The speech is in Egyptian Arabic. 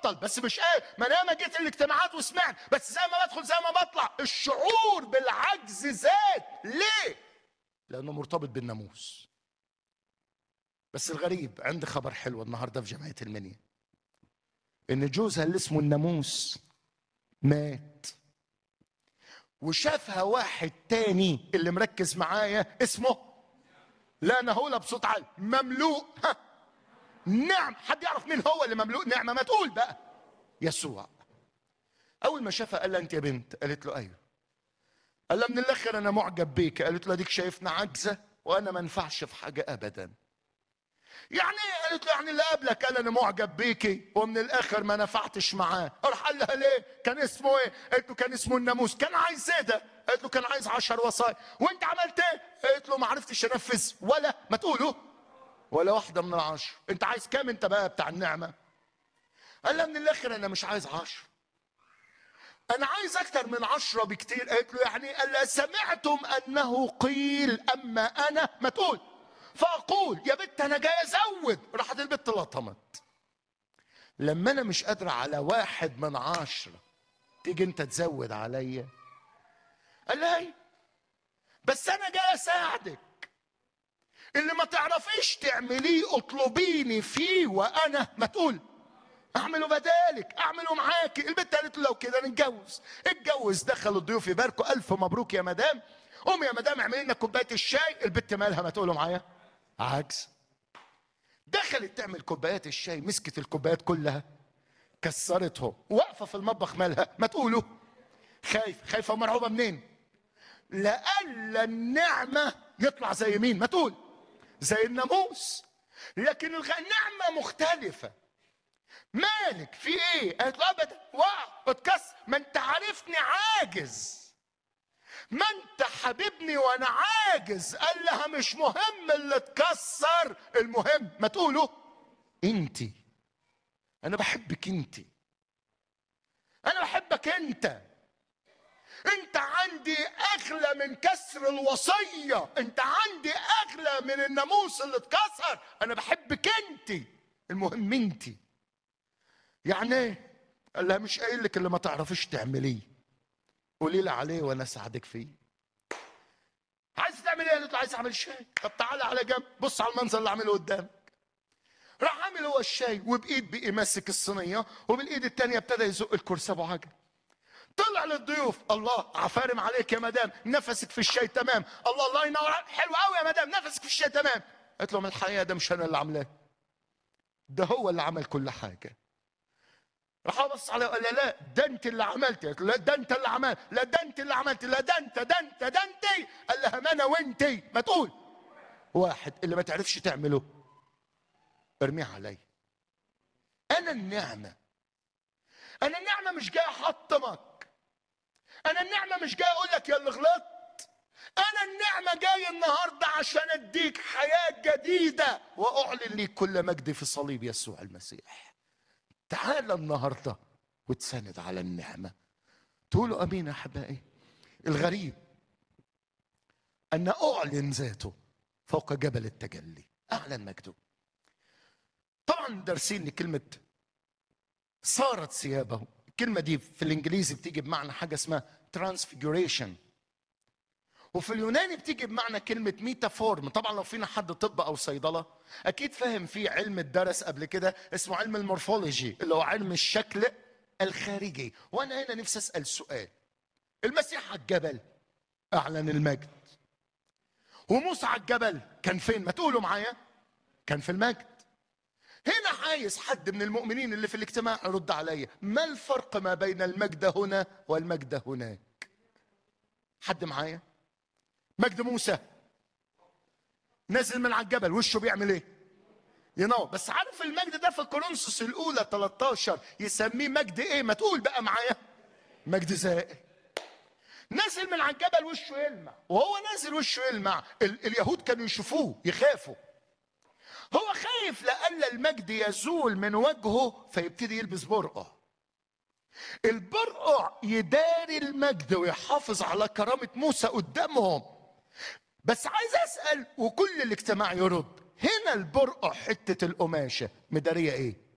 ابطل بس مش ايه ما انا ما جيت الاجتماعات وسمعت بس زي ما بدخل زي ما بطلع الشعور بالعجز زاد ليه لانه مرتبط بالناموس بس الغريب عندي خبر حلو النهارده في جمعيه المنيا ان جوزها اللي اسمه الناموس مات وشافها واحد تاني اللي مركز معايا اسمه لا انا هقولها بصوت عالي مملوء ها نعم حد يعرف مين هو اللي مملوء نعمه ما تقول بقى يسوع اول ما شافها قال لها انت يا بنت قالت له ايوه قال لها من الاخر انا معجب بيك قالت له اديك شايفنا عجزه وانا ما انفعش في حاجه ابدا يعني ايه قالت له يعني اللي قبلك قال انا معجب بيكي ومن الاخر ما نفعتش معاه راح قال لها ليه كان اسمه ايه قالت له كان اسمه الناموس كان عايز ايه ده قالت له كان عايز عشر وصايا وانت عملت ايه قالت له ما عرفتش انفذ ولا ما تقوله ولا واحده من العشر انت عايز كام انت بقى بتاع النعمه قال لها من الاخر انا مش عايز عشر انا عايز اكتر من عشرة بكتير قالت له يعني قال لها سمعتم انه قيل اما انا ما تقول فاقول يا بنت انا جاي ازود راحت البت لطمت لما انا مش قادره على واحد من عشرة تيجي انت تزود عليا قال لها "أيوة. بس انا جاي اساعدك اللي ما تعرفيش تعمليه اطلبيني فيه وانا ما تقول اعمله بدالك اعمله معاكي البنت قالت له لو كده نتجوز اتجوز دخل الضيوف يباركوا الف مبروك يا مدام قوم يا مدام اعملي لنا كوبايه الشاي البت مالها ما تقولوا معايا عجز دخلت تعمل كوبايات الشاي مسكت الكوبايات كلها كسرتهم واقفه في المطبخ مالها ما تقولوا خايف خايفه ومرعوبه منين لألا النعمة يطلع زي مين ما تقول زي الناموس لكن الغ- النعمة مختلفة مالك في ايه قالت له ابدا وقع اتكسر ما انت عارفني عاجز ما انت حبيبني وانا عاجز قال لها مش مهم اللي اتكسر المهم ما تقولوا انت انا بحبك انت انا بحبك انت انت عندي اغلى من كسر الوصيه انت عندي اغلى من الناموس اللي اتكسر انا بحبك انت المهم انت يعني ايه قال لها مش قايل لك اللي ما تعرفيش تعمليه قولي لي عليه وانا اساعدك فيه عايز تعمل ايه قالت له عايز اعمل شاي طب تعالى على جنب بص على المنظر اللي عامله قدامك راح عامل هو الشاي وبايد بقي ماسك الصينيه وبالايد التانيه ابتدى يزق الكرسي ابو عجل طلع للضيوف الله عفارم عليك يا مدام نفسك في الشاي تمام الله الله ينور عليك. حلو قوي يا مدام نفسك في الشاي تمام قالت لهم الحقيقه ده مش انا اللي عاملاه ده هو اللي عمل كل حاجه راح ابص عليه وقال لها لا ده انت اللي عملت قالت له لا ده انت اللي عملت لا ده انت اللي عملت لا ده انت ده انت ده انت قال لها ما انا وانت ما تقول واحد اللي ما تعرفش تعمله ارميه علي انا النعمه انا النعمه مش جاي احطمك انا النعمه مش جاي اقول لك يا اللي غلطت انا النعمه جاي النهارده عشان اديك حياه جديده واعلن ليك كل مجد في صليب يسوع المسيح تعال النهارده وتسند على النعمه تقولوا امين يا احبائي الغريب ان اعلن ذاته فوق جبل التجلي اعلن مجده طبعا دارسين لكلمه صارت ثيابه الكلمة دي في الإنجليزي بتيجي بمعنى حاجة اسمها transfiguration وفي اليوناني بتيجي بمعنى كلمة ميتافورم طبعا لو فينا حد طب أو صيدلة أكيد فاهم في علم الدرس قبل كده اسمه علم المورفولوجي اللي هو علم الشكل الخارجي وأنا هنا نفسي أسأل سؤال المسيح على الجبل أعلن المجد وموسى على الجبل كان فين ما تقولوا معايا كان في المجد هنا عايز حد من المؤمنين اللي في الاجتماع يرد عليا ما الفرق ما بين المجد هنا والمجد هناك حد معايا مجد موسى نازل من على الجبل وشه بيعمل ايه ينور بس عارف المجد ده في كورنثوس الاولى 13 يسميه مجد ايه ما تقول بقى معايا مجد زائل نازل من على الجبل وشه يلمع وهو نازل وشه يلمع ال- اليهود كانوا يشوفوه يخافوا هو خايف لألا المجد يزول من وجهه فيبتدي يلبس برقع البرقع يداري المجد ويحافظ على كرامة موسى قدامهم بس عايز أسأل وكل الاجتماع يرد هنا البرقع حتة القماشة مدارية ايه